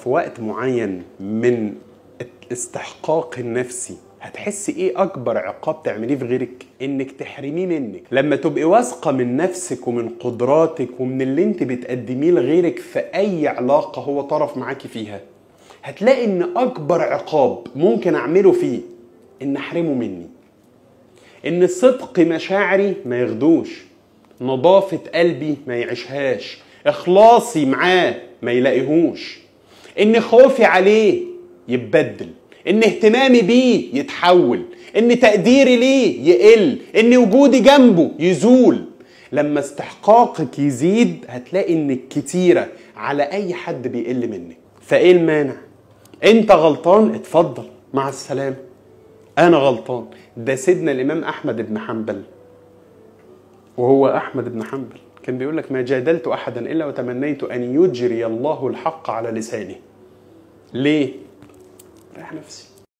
في وقت معين من الاستحقاق النفسي هتحسي ايه اكبر عقاب تعمليه في غيرك انك تحرميه منك لما تبقي واثقه من نفسك ومن قدراتك ومن اللي انت بتقدميه لغيرك في اي علاقه هو طرف معاكي فيها هتلاقي ان اكبر عقاب ممكن اعمله فيه ان احرمه مني ان صدق مشاعري ما ياخدوش نظافه قلبي ما يعيشهاش اخلاصي معاه ما يلاقيهوش ان خوفي عليه يتبدل ان اهتمامي بيه يتحول ان تقديري ليه يقل ان وجودي جنبه يزول لما استحقاقك يزيد هتلاقي انك كتيرة على اي حد بيقل منك فايه المانع انت غلطان اتفضل مع السلامة انا غلطان ده سيدنا الامام احمد بن حنبل وهو احمد بن حنبل كان بيقول لك ما جادلت احدا الا وتمنيت ان يجري الله الحق على لسانه ليه ريح نفسي